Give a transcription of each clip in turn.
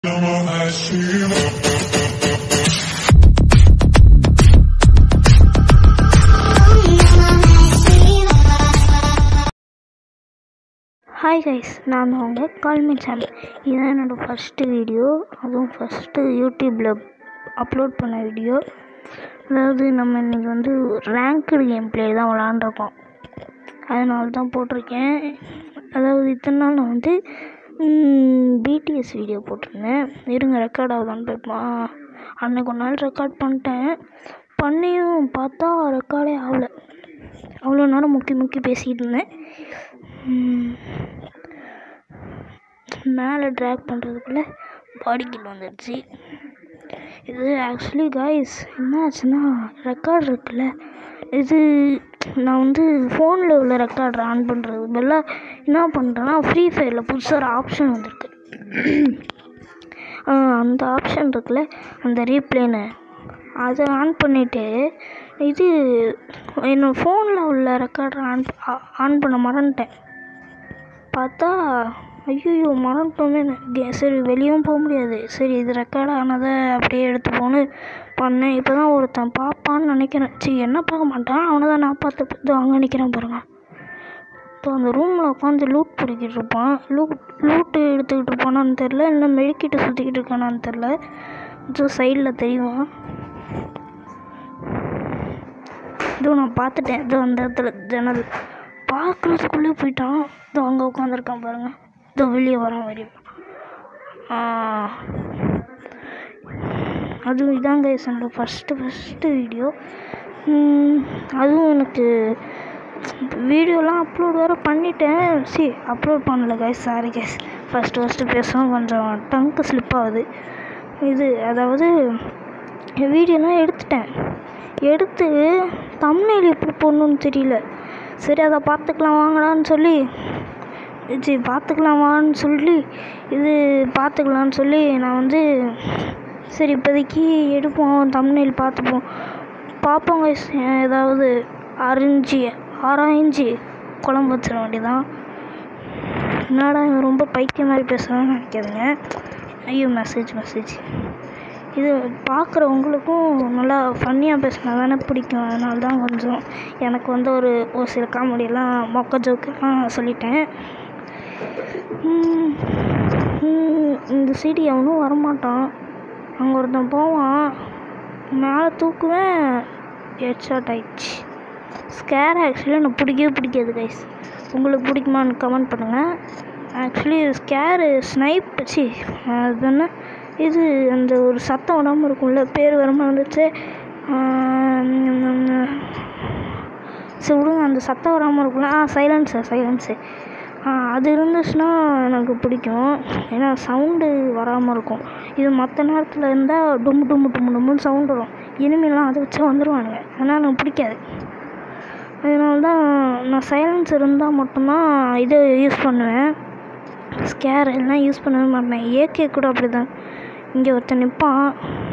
Hi guys நான் தான் உங்கள் கால்மி சேனல் இதுதான் என்னோடய ஃபஸ்ட்டு வீடியோ அதுவும் ஃபஸ்ட்டு யூடியூப்பில் அப்லோட் பண்ண வீடியோ அதாவது நம்ம இன்றைக்கி வந்து ரேங்க்டு கேம் ப்ளே தான் விளாண்டுருக்கோம் அதனால தான் போட்டிருக்கேன் அதாவது இத்தனை நாள் நான் வந்து பிடிஎஸ் வீடியோ போட்டிருந்தேன் இருங்க ரெக்கார்ட் ஆகுதான்னு பார்ப்போம் அன்னைக்கு ஒரு நாள் ரெக்கார்ட் பண்ணிட்டேன் பண்ணியும் பார்த்தா ரெக்கார்டே ஆகலை அவ்வளோ நேரம் முக்கி முக்கி பேசிகிட்டு இருந்தேன் மேலே ட்ராக் பண்ணுறதுக்குள்ளே பாடி கில் வந்துடுச்சு இது ஆக்சுவலி காய்ஸ் என்ன ஆச்சுன்னா ரெக்கார்ட் இருக்குல்ல இது நான் வந்து ஃபோனில் உள்ள ரெக்கார்டர் ஆன் பண்ணுறது பதிலாக என்ன பண்ணுறேன்னா ஃப்ரீ ஃபயரில் புதுசாக ஒரு ஆப்ஷன் வந்திருக்கு அந்த ஆப்ஷன் இருக்குல்ல அந்த ரீப்ளேன்னு அதை ஆன் பண்ணிவிட்டு இது என்னோடய ஃபோனில் உள்ள ரெக்கார்டர் ஆன் ஆன் பண்ண மறந்துட்டேன் பார்த்தா ஐயோ மறந்துட்டோமே கே சரி வெளியவும் போக முடியாது சரி இது ரெக்கார்ட் ஆனதை அப்படியே எடுத்துப்போன்னு பண்ணேன் இப்போ தான் ஒருத்தன் பார்ப்பான்னு நினைக்கிறேன் சரி என்ன பார்க்க மாட்டான் அவனை தான் நான் பார்த்து இதோ அங்கே நிற்கிறேன் பாருங்க இப்போ அந்த ரூமில் உட்காந்து லூட் பிடிக்கிட்டு இருப்பான் லூட் லூட்டு எடுத்துக்கிட்டு இருப்பானான்னு தெரில இல்லை மெழுக்கிட்டு சுற்றிக்கிட்டு இருக்கானான்னு தெரில இதோ சைடில் தெரியும் இதோ நான் பார்த்துட்டேன் இதோ அந்த இடத்துல ஜன்னல் பார்க்குறதுக்குள்ளே போயிட்டான் இதோ அங்கே உட்காந்துருக்கான் பாருங்கள் இதோ வெளியே வரான் வெளியே அதுவும் இதாங்க கைஸ் என்னோட ஃபஸ்ட்டு ஃபஸ்ட்டு வீடியோ அதுவும் எனக்கு வீடியோலாம் அப்லோட் வேறு பண்ணிட்டேன் சி அப்லோட் பண்ணல guys sorry guys first first பேசவும் கொஞ்சம் டங்க்கு ஸ்லிப் ஆகுது இது அதாவது வீடியோலாம் எடுத்துட்டேன் எடுத்து தம்ப்நெயில் எப்படி போடணுன்னு தெரியல சரி அதை பார்த்துக்கலாம் வாங்கடான்னு சொல்லி சரி பார்த்துக்கலாம் வான்னு சொல்லி இது பார்த்துக்கலான்னு சொல்லி நான் வந்து சரி இப்போதைக்கு எடுப்போம் தம்ப்நெயில் பார்த்துப்போம் பார்ப்போங்க ஏதாவது அரிஞ்சு ஆராய்ஞ்சு குழம்பு வச்சிட வேண்டியதான் என்னடா இவன் ரொம்ப பைத்தியம் மாதிரி பேசுகிறான்னு நினைக்காதுங்க ஐயோ மெசேஜ் மெசேஜ் இது பார்க்குற உங்களுக்கும் நல்லா ஃபன்னியாக பேசினா தானே பிடிக்கும் அதனால தான் கொஞ்சம் எனக்கு வந்து ஒரு ஒரு சில காமெடியெல்லாம் மொக்க ஜோக்கெல்லாம் சொல்லிட்டேன் இந்த சைடு எவனும் வரமாட்டான் அங்கே ஒருத்தன் போவான் மேலே தூக்குவேன் ஹெட்ஷாட் ஆயிடுச்சு ஸ்கேர் ஆக்சுவலி எனக்கு பிடிக்கவே பிடிக்காது கைஸ் உங்களுக்கு பிடிக்குமான்னு கமெண்ட் பண்ணுங்கள் ஆக்சுவலி ஸ்கேரு ஸ்னைப் சி அது என்ன இது அந்த ஒரு சத்தம் விடாமல் இருக்கும்ல பேர் வராமல் வந்துச்சு சரி விடுங்க அந்த சத்தம் வராமல் இருக்கும்ல ஆ சைலன்ஸு சைலன்ஸு ஆ அது இருந்துச்சுன்னா எனக்கு பிடிக்கும் ஏன்னா சவுண்டு வராமல் இருக்கும் இது மற்ற நேரத்தில் இருந்தால் டும் டும் டும் டும்னு சவுண்டு வரும் இனிமேலாம் அதை வச்சு வந்துடுவானுங்க அதனால் எனக்கு பிடிக்காது அதனால தான் நான் சைலன்ஸ் இருந்தால் மட்டும்தான் இதை யூஸ் பண்ணுவேன் ஸ்கேர் எல்லாம் யூஸ் பண்ணவே மாட்டேன் ஏகே கூட அப்படி தான் இங்கே ஒருத்தன் நிற்பான்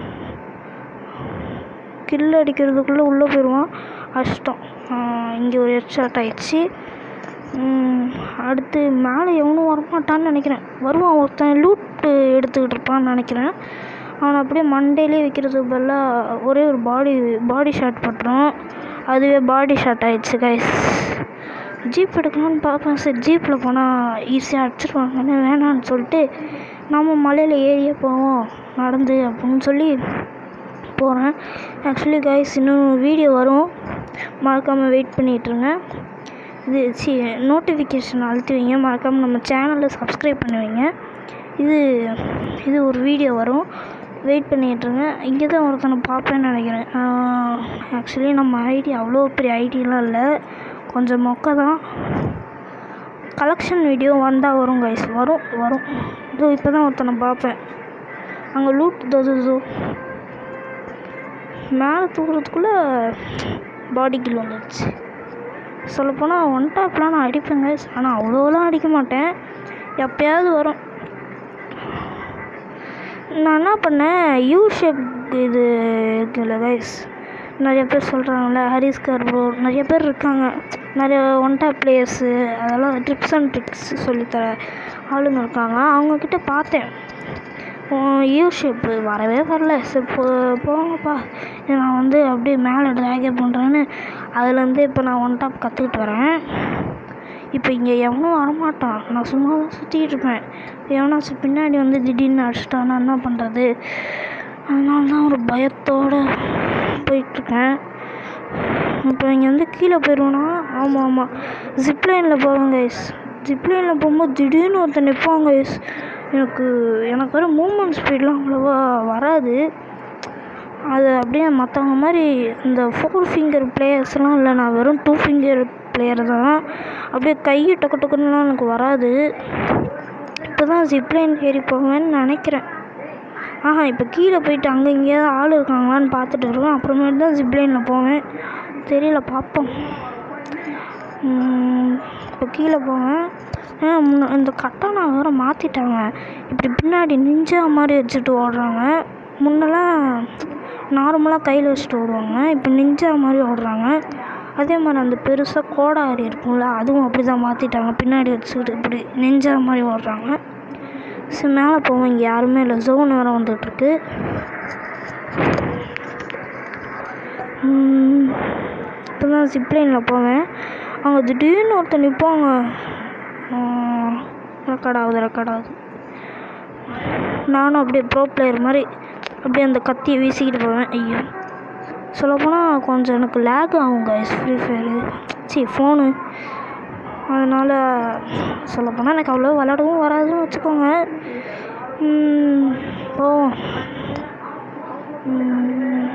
கில் அடிக்கிறதுக்குள்ளே உள்ளே போயிடுவான் கஷ்டம் இங்கே ஒரு ஹெட்ஷாட் ஆயிடுச்சு அடுத்து மேலே எவனும் வரமாட்டான்னு நினைக்கிறேன் வருவான் ஒருத்தன் லூட்டு எடுத்துக்கிட்டு இருப்பான்னு நினைக்கிறேன் அவனை அப்படியே மண்டையிலே வைக்கிறதுக்கு பதிலாக ஒரே ஒரு பாடி பாடி ஷாட் பண்ணுறோம் அதுவே பாடி ஷாட் ஆயிடுச்சு கைஸ் ஜீப் எடுக்கலாம்னு பார்ப்பேன் சரி ஜீப்பில் போனால் ஈஸியாக அடிச்சிருவாங்கன்னு வேணான்னு சொல்லிட்டு நம்ம மலையில் ஏறியே போவோம் நடந்து அப்படின்னு சொல்லி போகிறேன் ஆக்சுவலி கைஸ் இன்னும் வீடியோ வரும் மறக்காமல் வெயிட் பண்ணிகிட்ருங்க இது சி நோட்டிஃபிகேஷன் அழுத்தி வைங்க மறக்காமல் நம்ம சேனலில் சப்ஸ்கிரைப் பண்ணி வைங்க இது இது ஒரு வீடியோ வரும் வெயிட் பண்ணிகிட்ருங்க இங்கே தான் ஒருத்தனை பார்ப்பேன்னு நினைக்கிறேன் ஆக்சுவலி நம்ம ஐடி அவ்வளோ பெரிய ஐடியெலாம் இல்லை கொஞ்சம் மொக்க தான் கலெக்ஷன் வீடியோ வந்தால் வரும் கைஸ் வரும் வரும் இதோ இப்போ தான் ஒருத்தனை பார்ப்பேன் அங்கே லூட் தோ தோ மேலே தூக்குறதுக்குள்ளே பாடி கில் வந்துடுச்சு சொல்லப்போனால் ஒன் டாப்லாம் நான் அடிப்பேங்க ஆனால் அவ்வளோலாம் அடிக்க மாட்டேன் எப்போயாவது வரும் நான் என்ன பண்ணேன் யூ ஷேப் இது இருக்குல்ல கைஸ் நிறைய பேர் சொல்கிறாங்கல்ல ஹரிஸ்கர் ப்ரோ நிறைய பேர் இருக்காங்க நிறைய ஒன் டாப் பிளேயர்ஸு அதெல்லாம் ட்ரிப்ஸ் அண்ட் ட்ரிக்ஸ் சொல்லித்தர ஆளுங்க இருக்காங்க அவங்கக்கிட்ட பார்த்தேன் யூ ஷேப்பு வரவே வரல சரி போ போங்கப்பா இது நான் வந்து அப்படியே மேலே ட்ராகே பண்ணுறேன்னு அதுலேருந்து இப்போ நான் ஒன் டாப் கற்றுக்கிட்டு வரேன் இப்போ இங்கே எவனும் வரமாட்டான் நான் சும்மா தான் சுற்றிட்டு இருப்பேன் எவனாச்சும் பின்னாடி வந்து திடீர்னு அடிச்சிட்டானா என்ன பண்ணுறது அதனால தான் ஒரு பயத்தோடு போயிட்டுருக்கேன் இப்போ இங்கே வந்து கீழே போயிடுவேனா ஆமாம் ஆமாம் ஜிப்லைனில் போவேன் கைஸ் ஜிப்லைனில் போகும்போது திடீர்னு ஒருத்தன் நிற்பாங்க கைஸ் எனக்கு எனக்கு வர மூமெண்ட் ஸ்பீட்லாம் அவ்வளோவா வராது அது அப்படியே மற்றவங்க மாதிரி இந்த ஃபோர் ஃபிங்கர் பிளேயர்ஸ்லாம் இல்லை நான் வெறும் டூ ஃபிங்கர் பிளேயர் தான் அப்படியே கை டக்கு டக்குன்னுலாம் எனக்கு வராது இப்போ தான் ஜிப்லைன் ஏறி போவேன்னு நினைக்கிறேன் ஆஹா இப்போ கீழே போயிட்டு அங்கே எங்கேயாவது ஆள் இருக்காங்களான்னு பார்த்துட்டு வருவேன் அப்புறமேட்டு தான் ஜிப்லைனில் போவேன் தெரியல பார்ப்போம் இப்போ கீழே போவேன் ஆ, முன்ன இந்த கட்டானா வேறு மாற்றிட்டாங்க இப்படி பின்னாடி நிஞ்சா மாதிரி வச்சுட்டு ஓடுறாங்க முன்னெல்லாம் நார்மலாக கையில் வச்சுட்டு ஓடுவாங்க இப்போ நிஞ்சா மாதிரி ஓடுறாங்க அதே மாதிரி அந்த பெருசாக கோடாரி இருக்கும்ல அதுவும் அப்படி தான் மாற்றிட்டாங்க பின்னாடி வச்சுக்கிட்டு இப்படி நெஞ்சா மாதிரி ஓடுறாங்க சரி மேலே போவோம் இங்கே யாருமே இல்லை ஜோன் வேறு வந்துட்டுருக்கு இப்போ தான் ஜிப்லைனில் போவேன் அங்கே திடீர்னு ஒருத்தர் நிற்பாங்க ரெக்கார்ட் ஆகுது ரெக்கார்ட் ஆகுது நானும் அப்படியே ப்ரோ பிளேயர் மாதிரி அப்படியே அந்த கத்தியை வீசிக்கிட்டு போவேன் ஐயோ சொல்லப்போனால் கொஞ்சம் எனக்கு லேக் ஆகும் கைஸ் ஃப்ரீ ஃபயரு சி ஃபோனு அதனால் சொல்லப்போனால் எனக்கு அவ்வளோ விளாடவும் வராதுன்னு வச்சுக்கோங்க ம், போவோம் ம்,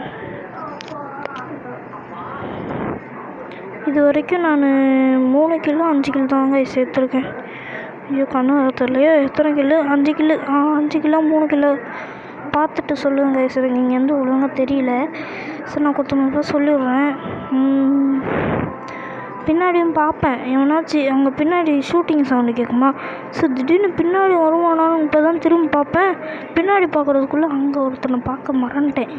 இது வரைக்கும் நான் மூணு கிலோ அஞ்சு கிலோ தாங்க சேர்த்துருக்கேன் ஐயோ கண்ணு வர தெரியலையோ எத்தனை கிலோ அஞ்சு கிலோ ஆ அஞ்சு கிலோ மூணு கிலோ பார்த்துட்டு சொல்லுங்க சரி நீங்கள் வந்து ஒழுங்காக தெரியல சரி நான் கொத்த மட்டும் சொல்லிடுறேன் ம், பின்னாடியும் பார்ப்பேன் எவனாச்சும் அங்கே பின்னாடி ஷூட்டிங் சவுண்டு கேட்குமா சரி திடீர்னு பின்னாடி வருவானான்னு இப்போ தான் திரும்பி பார்ப்பேன் பின்னாடி பார்க்குறதுக்குள்ளே அங்கே ஒருத்தனை பார்க்க மறந்துட்டேன்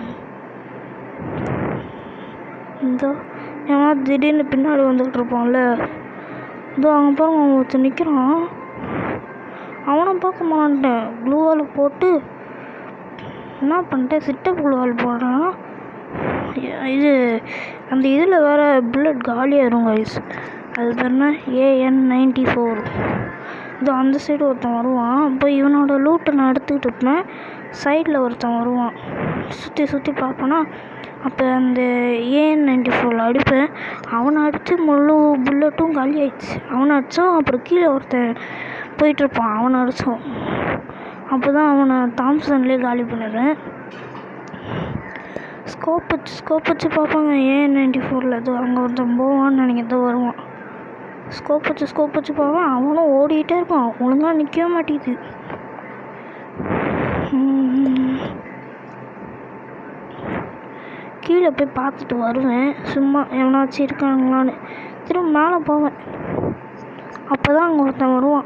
இதோ ஏன்னா திடீர்னு பின்னாடி வந்துக்கிட்டு இருப்பான்ல இதோ அங்கே பாருங்க அவன் ஒருத்தன் நிற்கிறான் அவனை பார்க்க மாட்டேன் க்ளூவால் போட்டு என்ன பண்ணிட்டேன் சிட்டப் க்ளூவால் போடுறான் இது அந்த இதில் வேறு புல்லட் காலியாயிரும் கைஸ் அது பேர் என்ன ஏஎன் நைன்டி ஃபோர் இது அந்த சைடு ஒருத்தன் வருவான் அப்போ இவனோட லூட்டை நான் எடுத்துக்கிட்டு இருப்பேன் சைடில் ஒருத்தன் வருவான் சுற்றி சுற்றி பார்ப்பேனா அப்போ அந்த ஏஎன் நைன்டி ஃபோரில் அடிப்பேன் அவனை அடித்து முழு புல்லட்டும் காலி ஆயிடுச்சு அவனை அடித்தோம் அப்புறம் கீழே ஒருத்தன் போயிட்டுருப்பான் அவனை அடித்தோம் அப்போ தான் அவனை தாம்சன்லேயே காலி பண்ணிடுறேன் ஸ்கோப் வச்சு ஸ்கோப் வச்சு பார்ப்பாங்க ஏன் நைன்டி ஃபோரில் இது அங்கே ஒருத்தன் போவான்னு நினைக்கிறத வருவான் ஸ்கோப் வச்சு ஸ்கோப் வச்சு பார்ப்பான் அவனும் ஓடிக்கிட்டே இருப்பான் ஒழுங்காக நிற்கவே மாட்டேங்குது உம். கீழே போய் பார்த்துட்டு வருவேன் சும்மா எவனாச்சும் இருக்காங்களான்னு திரும்ப மேலே போவேன் அப்போ தான் அங்கே ஒருத்தன் வருவான்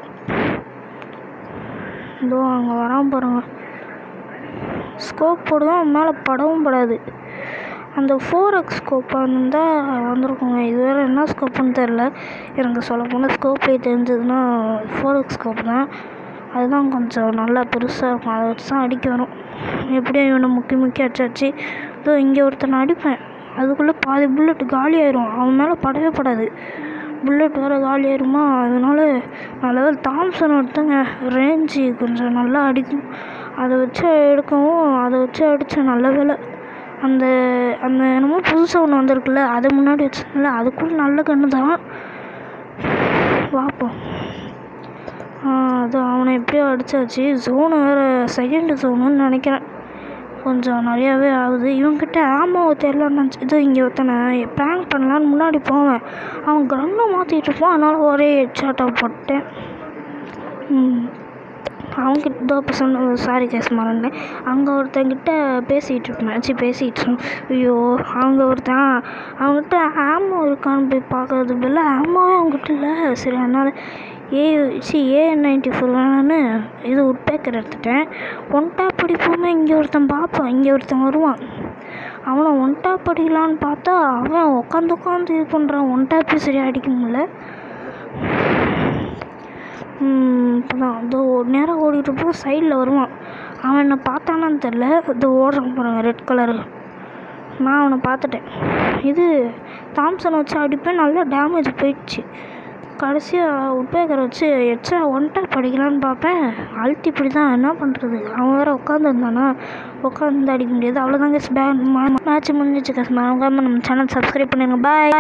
இதோ அங்கே வரான் பாருங்க ஸ்கோப் போடுவேன் அவன் மேலே படவும் படாது அந்த ஃபோர் எக்ஸ் ஸ்கோப்பாக இருந்தால் வந்திருக்குங்க இது வேறு என்ன ஸ்கோப்புன்னு தெரில எனக்கு சொல்ல போனால் ஸ்கோப்பே தெரிஞ்சதுன்னா ஃபோர் எக்ஸ் ஸ்கோப் தான் அதுதான் கொஞ்சம் நல்லா பெருசாக இருக்கும் அதை வச்சு தான் அடிக்க வரும் எப்படியும் இவனை முக்கி முக்கி அடிச்சாச்சு இதோ இங்கே ஒருத்தனை அடிப்பேன் அதுக்குள்ளே பாதி புல்லட் காலி ஆயிரும் அவன் மேலே படவே படாது புல்லட் வேறு காலி ஆயிருமா அதனால நான் லெவல் தாம்சன் எடுத்தேங்க ரேஞ்சு கொஞ்சம் நல்லா அடிக்கும் அதை வச்சு எடுக்கவும் அதை வச்சு அடித்தேன் நல்ல வேலை அந்த அந்த என்னமோ புதுசாக ஒன்று வந்திருக்குல்ல அதை முன்னாடி வச்சிருந்தேன்ல அதுக்குள்ள நல்ல கன்று தான் பார்ப்போம் அது அவனை எப்படியோ அடிச்சாச்சு ஜோனு வேறு செகண்ட் ஜோனுன்னு நினைக்கிறேன் கொஞ்சம் நிறையாவே ஆகுது இவன்கிட்ட ஆமாவை தெரியலன்னு நினச்சி இதோ இங்கே ஒருத்தனை ப்ராங்க் பண்ணலான்னு முன்னாடி போவேன் அவன் கன்னை மாற்றிட்டு இருப்பான் அதனால ஒரே ஹெட்ஷாட்டாக போட்டேன் ம். அவன்கிட்ட இதோ இப்போ சொன்ன சாரி கேஸ் மறந்தேன் அங்கே ஒருத்தங்கிட்ட பேசிகிட்டு இருப்பேன் சி பேசிகிட்டு இருந்தேன் ஐயோ அவங்க ஒருத்தன் அவங்ககிட்ட ஆமோ இருக்கான்னு போய் பார்க்கறது பதில் ஆமாவே அவங்ககிட்ட இல்லை சரி அதனால் A C A ninety four வேணான்னு இது உட்பேக்கர் எடுத்துட்டேன் ஒன் டாப் அடிப்போமே இங்கே ஒருத்தன் பார்ப்பான் இங்கே ஒருத்தன் வருவான் அவனை ஒன் டாப் அடிக்கலான்னு பார்த்தா அவன் உட்காந்து உட்காந்து இது பண்ணுறான் ஒன் டாப்பே சரியாக அடிக்க முடியல இப்போ தான் அதோ நேராக ஓடிட்டு இருப்போம் சைடில் வருவான் அவன் என்னை பார்த்தானான்னு தெரில இது ஓடுறான் பாருங்க ரெட் கலரு நான் அவனை பார்த்துட்டேன் இது தாம்சனை வச்சு அடிப்பேன் நல்லா டேமேஜ் போயிடுச்சு கடைசியாக உட்பேக்கரை வச்சு எச்சா ஒன் டைப் அடிக்கலான்னு பார்ப்பேன் அழுத்தி இப்படி தான் என்ன பண்ணுறது அவன் வேறு உட்காந்துருந்தானா உட்காந்து அடிக்க முடியாது அவ்வளோதாங்க பேக் மேட்ச் முடிஞ்சிச்சு கஸ் மறக்காம நம்ம சேனல் சப்ஸ்கிரைப் பண்ணிடுங்க பாய்